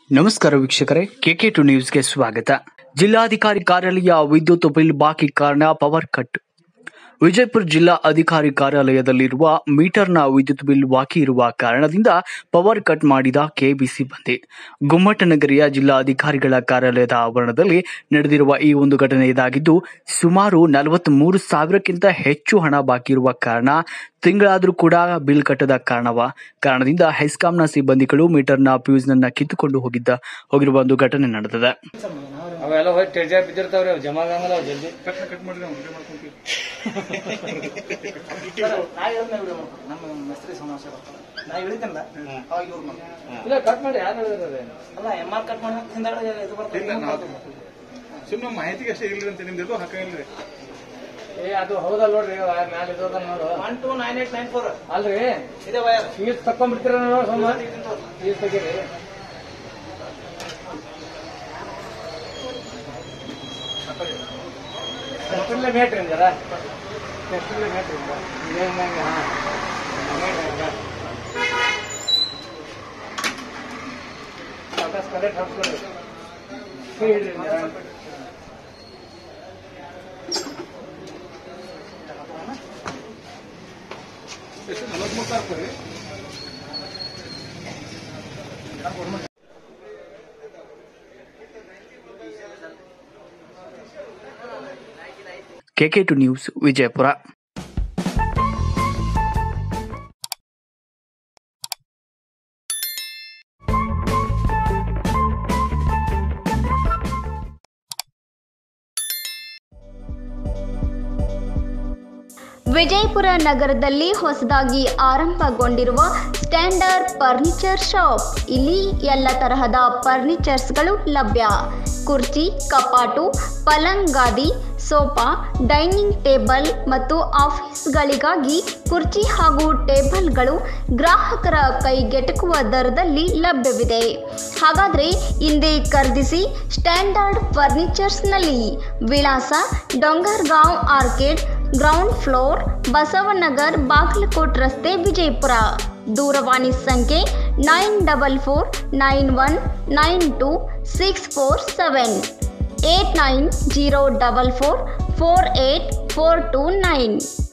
ನಮಸ್ಕಾರ ವೀಕ್ಷಕರೇ K K to ನ್ಯೂಸ್ಗೆ ಸ್ವಾಗತ ಜಿಲ್ಲಾಧಿಕಾರಿ ಕಾರ್ಯಾಲಯ ವಿದ್ಯುತ್ ಬಿಲ್ ಬಾಕಿ ಕಾರಣ ಪವರ್ ಕಟ್ ವಿಜಯಪುರ ಜಿಲ್ಲಾ ಅಧಿಕಾರಿ ಕಾರ್ಯಾಲಯದಲ್ಲಿರುವ ಮೀಟರ್ನ ವಿದ್ಯುತ್ ಬಿಲ್ ಬಾಕಿ ಇರುವ ಕಾರಣದಿಂದ ಪವರ್ ಕಟ್ ಮಾಡಿದ ಕೆಬಿ ಸಿಬ್ಬಂದಿ ಗುಮ್ಮಟನಗರಿಯ ಜಿಲ್ಲಾ ಅಧಿಕಾರಿಗಳ ಕಾರ್ಯಾಲಯದ ಆವರಣದಲ್ಲಿ ನಡೆದಿರುವ ಈ ಒಂದು ಘಟನೆ ಇದಾಗಿದ್ದು ಸುಮಾರು ನಲವತ್ಮೂರು ಸಾವಿರಕ್ಕಿಂತ ಹೆಚ್ಚು ಹಣ ಬಾಕಿ ಇರುವ ಕಾರಣ ತಿಂಗಳಾದರೂ ಕೂಡ ಬಿಲ್ ಕಟ್ಟದ ಕಾರಣವ ಕಾರಣದಿಂದ ಹೆಸ್ಕಾಂನ ಸಿಬ್ಬಂದಿಗಳು ಮೀಟರ್ನ ಫ್ಯೂಸ್ನನ್ನ ಕಿತ್ತುಕೊಂಡು ಹೋಗಿದ್ದ ಹೋಗಿರುವ ಒಂದು ಘಟನೆ ನಡೆದಿದೆ ಅವೆಲ್ಲ ಹೋಗಿ ಟೆಜ ಬಿದ್ದಿರ್ತಾವ್ರಿ ಅವ್ ಜಮಾ ಆಗಂಗಲ್ಲ ಅವ್ ಜಲ್ದಿ ನಮ್ಮ ಮಿಸ್ತ್ರಿ ಸಮಸ್ಯೆ ಬರ್ತದೆ ನಾ ಇಳಿತೇನಲ್ಲ ಅವಾಗ ಇವ್ರು ಮಾಡಿ ಇಲ್ಲ ಕಟ್ ಮಾಡಿ ಯಾರು ಹೇಳಿದ್ರೆ ಅಲ್ಲ ಎಮ್ ಆರ್ ಕಟ್ ಮಾಡಿ ಹಿಂದಾಗಡೆ ಇದು ಬರ್ತದೆ ಸುಮ್ಮನೆ ಮಾಹಿತಿಗೆ ಅಷ್ಟೇ ಇಲ್ರಿ ಅಂತ ನಿಮ್ದು ಇದು ಹಾಕಂಗಿಲ್ರಿ ಏ ಅದು ಹೌದಲ್ಲ ನೋಡ್ರಿ ಮ್ಯಾಲ ಇದ್ದದ ನೋಡು one two nine eight nine four ಅಲ್ರಿ ಇದೆ ವಯರ್ ಫೀಸ್ ತಕೊಂಡ್ಬಿಡ್ತೀರ ನೋಡು ಸುಮ್ಮ ಫೀಸ್ ತೆಗೀರಿ ಸೆಂಟ್ರಲ್ಲೇ ಮೇಟ್ರಿ ಜರ ಸೆಂಟ್ರಲ್ಲೇ ಮೇಟ್ರಿ ಇದೇ ಹಂಗೆ ಹಾ ಸಾಕಷ್ಟು ಕರೆಕ್ಟ್ ಹಾಕ್ಸ್ಕೊಡ್ರಿ ಕೈ ಹಿಡ್ರಿ ಜರ ಎಷ್ಟು ನಲವತ್ಮೂರು ಸಾವಿರ ರೂಪಾಯಿ ರೀ K K two news Vijayapura Vijayapura ನಗರದಲ್ಲಿ ಹೊಸದಾಗಿ ಆರಂಭಗೊಂಡಿರುವ ಸ್ಟ್ಯಾಂಡರ್ಡ್ ಫರ್ನಿಚರ್ ಶಾಪ್ ಇಲ್ಲಿ ಎಲ್ಲ ತರಹದ ಫರ್ನಿಚರ್ಸ್ಗಳು ಲಭ್ಯ ಕುರ್ಚಿ ಕಪಾಟು ಪಲಂಗ್ ಗಾದಿ ಸೋಫಾ ಡೈನಿಂಗ್ ಟೇಬಲ್ ಮತ್ತು ಆಫೀಸ್ಗಳಿಗಾಗಿ ಕುರ್ಚಿ ಹಾಗೂ ಟೇಬಲ್ಗಳು ಗ್ರಾಹಕರ ಕೈಗೆಟಕುವ ದರದಲ್ಲಿ ಲಭ್ಯವಿದೆ ಹಾಗಾದರೆ ಹಿಂದೆ ಖರೀದಿಸಿ ಸ್ಟ್ಯಾಂಡರ್ಡ್ ಫರ್ನಿಚರ್ಸ್ನಲ್ಲಿ ವಿಳಾಸ Dongargaon orchid ground floor Basavanagar Bagalkot ರಸ್ತೆ ವಿಜಯಪುರ ದೂರವಾಣಿ ಸಂಖ್ಯೆ nine double four nine one nine two six four seven eight nine zero double four four eight four two nine